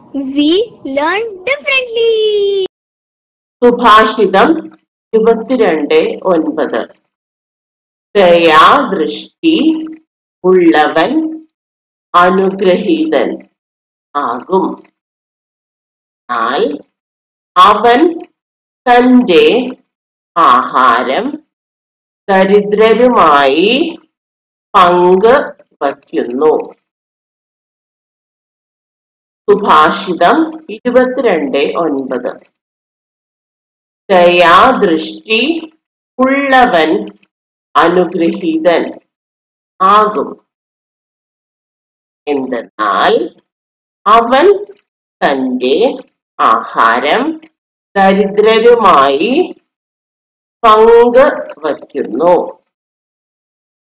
we learn differently. സുഭാഷിതം ഇരുപത്തിരണ്ട് ഒൻപത് ദയാദൃഷ്ടി ഉള്ളവൻ അനുഗ്രഹീതൻ ആകും എന്നാൽ അവൻ തന്റെ ആഹാരം ദരിദ്രരുമായി പങ്ക് വയ്ക്കുന്നു സുഭാഷിതം ഇരുപത്തിരണ്ട് ഒൻപത് ദയാദൃഷ്ടി ഉള്ളവൻ അനുഗ്രഹീതൻ ആകും എന്തെന്നാൽ അവൻ തന്റെ ആഹാരം ദരിദ്രരുമായി പങ്ക് വയ്ക്കുന്നു